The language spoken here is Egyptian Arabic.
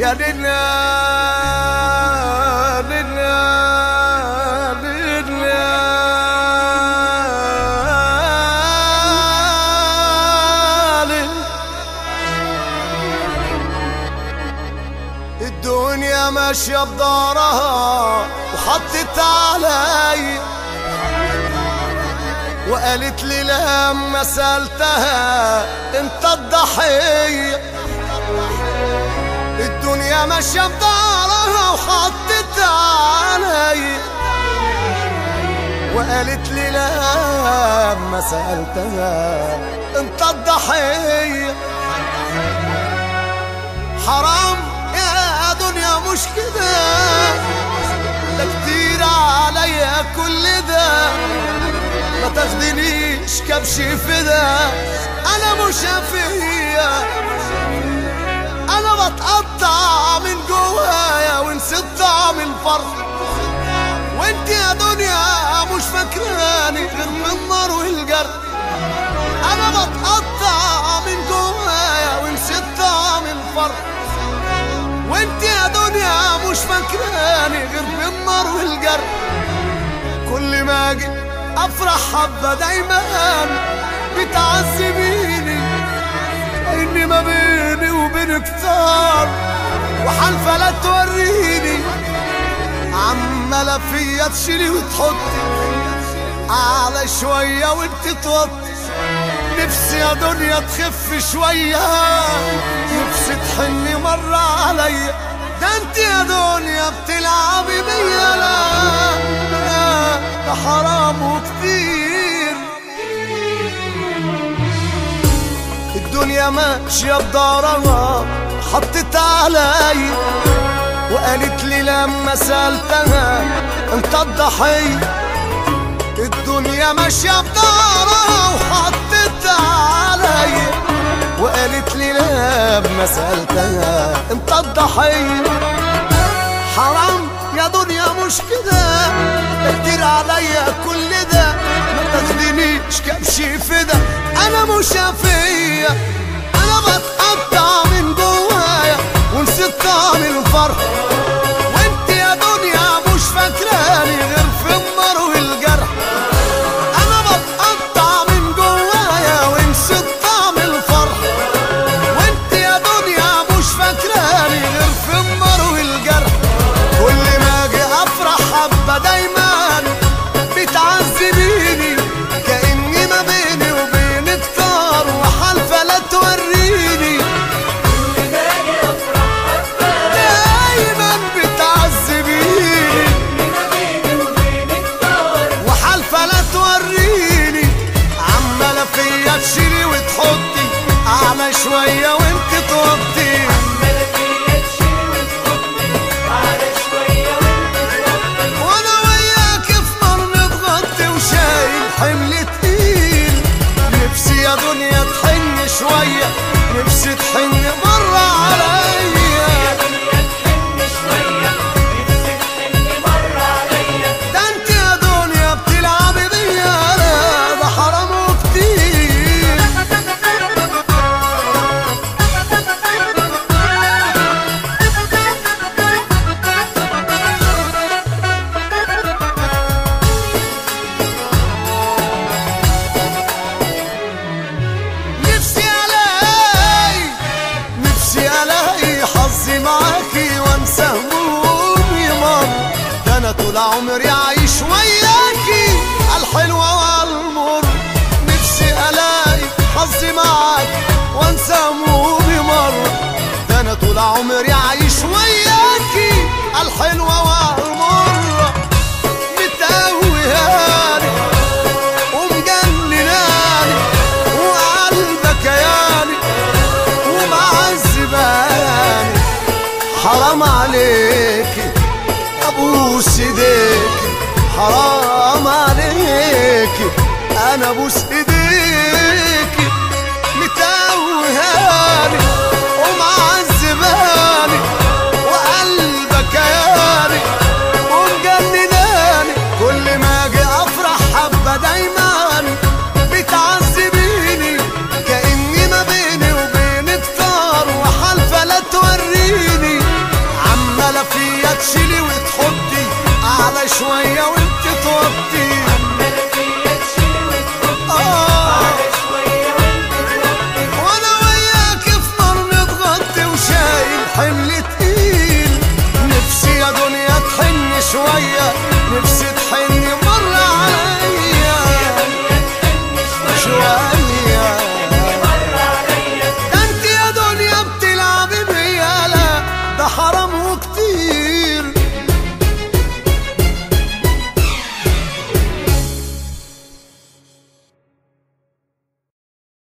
يا ليلى ليلى ليلى الدنيا ماشية بدارها وحطت علي وقالت لي لما سألتها انت الضحية الدنيا ماشية بدارها وحطت علي وقالت لي لما سألتها انت الضحية حرام يا دنيا مش كده ده كتير عليا كل ده ما تاخدنيش كبش فدا انا مش فيا انا بتقطع من جوايا ونسيت طعم الفرح وانت يا دنيا مش فاكراني غير من النار والجرح انا بتقطع من جوايا ونسيت طعم الفرح وانت يا دنيا مش فاكراني غير بالنار والجرح كل ما اجي افرح حبه دايما بتعذبيني اني ما بيني وبينك طار وحالفه لا توريني عماله فيا تشيلي وتحطي اعلى شويه وانت توطي نفسي يا دنيا تخف شوية نفسي تحني مرة عليا ده انت يا دنيا بتلعبي بيا لا لا ده حرام وكتير الدنيا ماشية بدارها حطت علي وقالت لي لما سألتها انت الضحيه الدنيا ماشية بدارها وحطت علي وقالت لي لما سألتها انت الضحية حرام يا دنيا مش كده ده كتير عليا كل ده ما تاخدنيش كبش فدا انا مش فيا انا بتقطع من جوايا ونسيت طعم الفرح وانت يا دنيا مش فاكراني غير في النار والجرح انا بتقطع من جوايا ونسيت طعم الفرح وانت يا دنيا مش فاكراني غير في النار والجرح كل ما اجي افرح حبه دايما بتعذبيني كاني ما بيني وبينك طار وحالفه لا توريني دايما بتعذبيني وحالفة لا توريني عمالة فيا تشيلي وتحطي أعلى شوية وانت توطي وانا وياك في نار متغطي وشايل حمل تقيل نفسي يا دنيا تحن شوية نفسي تحن مرة عليا ده انت يا دنيا بتلعبي بيا لا ده حرام وكتير نفسي الاقي نفسي الاقي حظي معاكي وانسى همومي مر ده انا طول عمري عايش وياكي الحلوة والمر نفسي الاقي حظي معاكي وانسى همومي مر ده انا طول عمري عايش وياكي الحلوة والمر متقوياني ومجنناني وقلبك ياني ومعذباني حرام عليكي ابوس ايديكي حرام عليكي انا ابوس ايديكي متوهاني ومعذباني وقلبك ياني ومجنناني كل ما اجي افرح حبه دايما بتعذبيني كاني ما بيني وبينك طار وحالفه لا توريني شوية